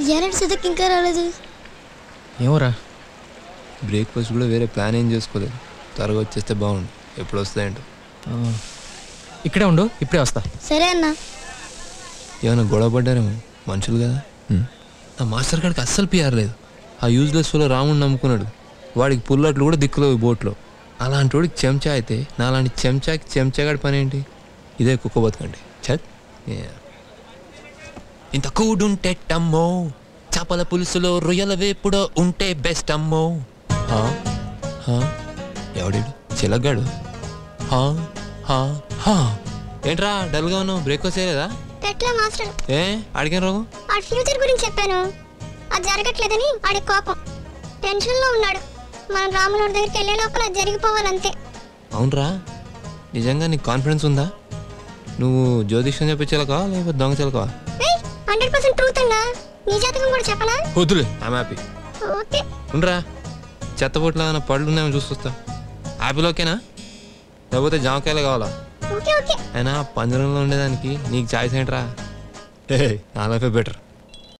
ఎలాంటి సుధక్ ఇంకా రాలేదు ఏమోరా బ్రేక్ఫాస్ట్ కూడా వేరే ప్లాన్ ఏం చేసుకోలేదు త్వరగా వచ్చేస్తే బాగుండు ఎప్పుడు వస్తాయంటో ఆ, ఇక్కడే ఉండు ఇప్పుడే వస్తా సరే అన్న ఏమైనా గొడవ పడ్డారేమో మనుషులు కదా హ్మ్. ఆ మాస్టర్ గారికి అస్సలు పిఆర్ లేదు ఆ యూజ్లెస్ లో రాముడు నమ్ముకున్నాడు వాడికి పుల్లట్లు కూడా దిక్కులేవు ఈ బోట్లో అలాంటి వాడికి చెంచా అయితే నాలాంటి చెంచాకి చెంచాగాడి పని ఏంటి ఇదే కుక్క బతకండి చత్ ఇంత కూడుంటే టమ్మో చేపల పులుసులో రొయ్యల వేపుడో ఉంటే బెస్ట్ అమ్మో హా? హా? ఎవడీడు చిలగ్గాడు హా? హా? హా? ఏంట్రా డల్గా ఉన్నావు బ్రేక్ఫాస్ట్ చేయలేదా ఎట్లా మాస్టర్ ఏ అడిగిన రోగం ఆడి ఫ్యూచర్ గురించి చెప్పాను అది జరగట్లేదని ఆడి కోపం టెన్షన్లో ఉన్నాడు మనం రాములూరి దగ్గరికి వెళ్ళే లోపల అది జరిగిపోవాలంతే అవునరా నిజంగా నీకు కాన్ఫిడెన్స్ ఉందా నువ్వు జ్యోతిష్యం చెప్పించాలకా లేకపోతే దొంగ చిలకవా హండ్రెడ్ పర్సెంట్ ట్రూత్ అన్నా నీ జాతకం కూడా చెప్పనా వద్దులే ఐమ్ హ్యాపీ ఓకే ఉండరా చెత్తబొట్లో ఏమైనా పళ్ళు ఉన్నాయో చూసుకొస్తా యాపిల్ ఓకేనా లేకపోతే జామకాయలు కావాలా ఓకే ఓకే అయినా పంజరంలో ఉండేదానికి నీకు చాయిస్ ఏంట్రా ఏ నా లైఫే బెటర్